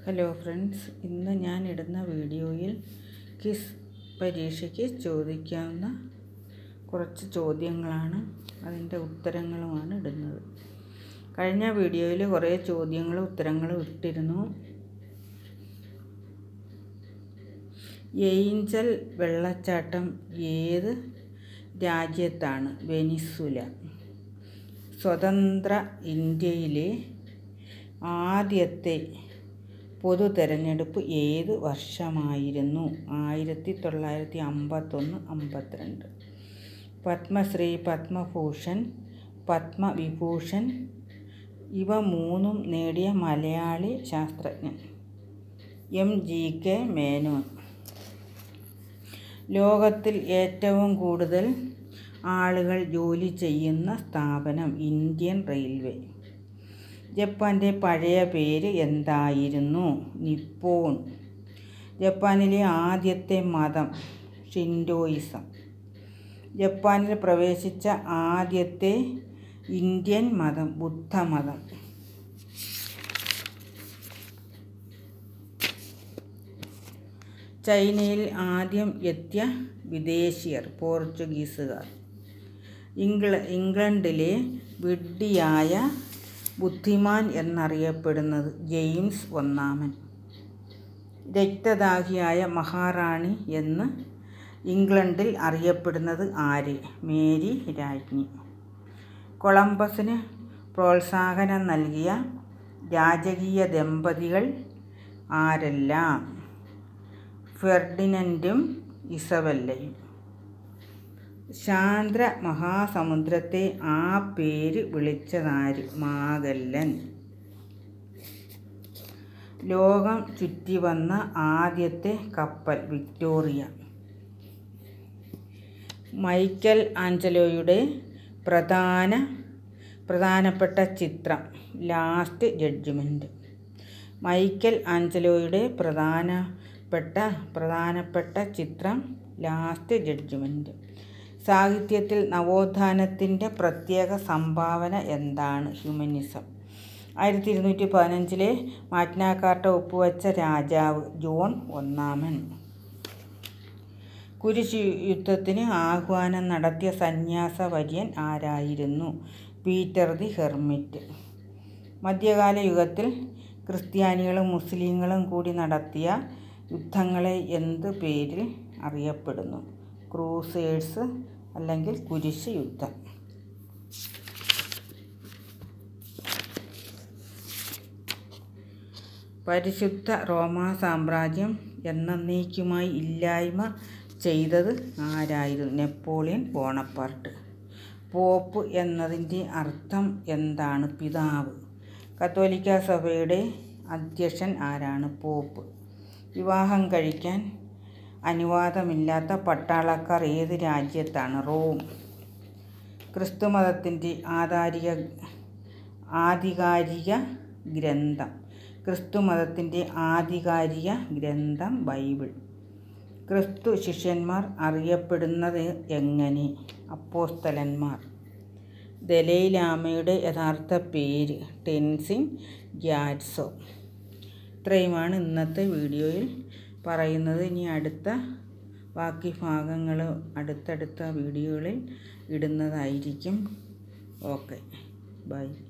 hello friends ഇന്ന് ഞാൻ ഇടുന്ന വീഡിയോയിൽ കിസ് പരീക്ഷയ്ക്ക് ചോദിക്കാവുന്ന കുറച്ച് ചോദ്യങ്ങളാണ് അതിൻ്റെ ഉത്തരങ്ങളുമാണ് ഇടുന്നത് കഴിഞ്ഞ വീഡിയോയിൽ കുറേ ചോദ്യങ്ങളും ഉത്തരങ്ങളും ഇട്ടിരുന്നു ഏഞ്ചൽ വെള്ളച്ചാട്ടം ഏത് രാജ്യത്താണ് വെനിസുല സ്വതന്ത്ര ഇന്ത്യയിലെ ആദ്യത്തെ പൊതു തെരഞ്ഞെടുപ്പ് ഏത് വർഷമായിരുന്നു ആയിരത്തി തൊള്ളായിരത്തി അമ്പത്തൊന്ന് അമ്പത്തിരണ്ട് പത്മശ്രീ പത്മഭൂഷൺ പത്മവിഭൂഷൺ ഇവ മൂന്നും നേടിയ മലയാളി ശാസ്ത്രജ്ഞൻ എം ജി കെ മേനോൻ ലോകത്തിൽ ഏറ്റവും കൂടുതൽ ആളുകൾ ജോലി ചെയ്യുന്ന സ്ഥാപനം ഇന്ത്യൻ റെയിൽവേ ജപ്പാൻ്റെ പഴയ പേര് എന്തായിരുന്നു നിപ്പോൺ ജപ്പാനിലെ ആദ്യത്തെ മതം ഷിൻഡോയിസം ജപ്പാനിൽ പ്രവേശിച്ച ആദ്യത്തെ ഇന്ത്യൻ മതം ബുദ്ധമതം ചൈനയിൽ ആദ്യം എത്തിയ വിദേശീയർ പോർച്ചുഗീസുകാർ ഇംഗ്ല ഇംഗ്ലണ്ടിലെ വിഡ്ഢിയായ ബുദ്ധിമാൻ എന്നറിയപ്പെടുന്നത് ജെയിംസ് ഒന്നാമൻ രക്തദാഹിയായ മഹാറാണി എന്ന് ഇംഗ്ലണ്ടിൽ അറിയപ്പെടുന്നത് ആര് മേരി രാജ്ഞി കൊളംബസിന് പ്രോത്സാഹനം നൽകിയ രാജകീയ ദമ്പതികൾ ആരെല്ലാം ഫെർഡിനൻഡും ഇസബല്ലയും ശാന്ത്ര മഹാസമുദ്രത്തെ ആ പേര് വിളിച്ചതാര് മാഗല്ലൻ ലോകം ചുറ്റി വന്ന ആദ്യത്തെ കപ്പൽ വിക്ടോറിയ മൈക്കൽ ആഞ്ചലോയുടെ പ്രധാന പ്രധാനപ്പെട്ട ചിത്രം ലാസ്റ്റ് ജഡ്ജ്മെൻറ്റ് മൈക്കൽ ആഞ്ചലോയുടെ പ്രധാനപ്പെട്ട പ്രധാനപ്പെട്ട ചിത്രം ലാസ്റ്റ് ജഡ്ജ്മെൻറ്റ് സാഹിത്യത്തിൽ നവോത്ഥാനത്തിൻ്റെ പ്രത്യേക സംഭാവന എന്താണ് ഹ്യൂമനിസം ആയിരത്തി ഇരുന്നൂറ്റി പതിനഞ്ചിലെ മാഗ്നാകാർട്ട ഒപ്പുവെച്ച രാജാവ് ജോൺ ഒന്നാമൻ കുരിശ് യുദ്ധത്തിന് ആഹ്വാനം നടത്തിയ സന്യാസ വര്യൻ ആരായിരുന്നു പീറ്റർ ദി ഹെർമിറ്റ് മധ്യകാല യുഗത്തിൽ ക്രിസ്ത്യാനികളും മുസ്ലിങ്ങളും കൂടി നടത്തിയ യുദ്ധങ്ങളെ എന്ത് പേരിൽ അറിയപ്പെടുന്നു ക്രൂസേഴ്സ് അല്ലെങ്കിൽ കുരിശ് യുദ്ധം പരിശുദ്ധ റോമാ സാമ്രാജ്യം എന്നേക്കുമായി ഇല്ലായ്മ ചെയ്തത് ആരായിരുന്നു നെപ്പോളിയൻ ബോണപ്പാർട്ട് പോപ്പ് എന്നതിൻ്റെ അർത്ഥം എന്താണ് പിതാവ് കത്തോലിക്ക സഭയുടെ അധ്യക്ഷൻ ആരാണ് പോപ്പ് വിവാഹം കഴിക്കാൻ അനുവാദമില്ലാത്ത പട്ടാളക്കാർ ഏത് രാജ്യത്താണ് റോം ക്രിസ്തുമതത്തിൻ്റെ ആധാരിക ആധികാരിക ഗ്രന്ഥം ക്രിസ്തുമതത്തിൻ്റെ ആധികാരിക ഗ്രന്ഥം ബൈബിൾ ക്രിസ്തു ശിഷ്യന്മാർ അറിയപ്പെടുന്നത് എങ്ങനെ അപ്പോസ്തലന്മാർ ദലൈലാമയുടെ യഥാർത്ഥ പേര് ടെൻസിൻ ഗ്യാറ്റ്സോ ഇത്രയുമാണ് ഇന്നത്തെ വീഡിയോയിൽ പറയുന്നത് ഇനി അടുത്ത ബാക്കി ഭാഗങ്ങൾ അടുത്തടുത്ത വീഡിയോകളിൽ ഇടുന്നതായിരിക്കും ഓക്കെ ബൈ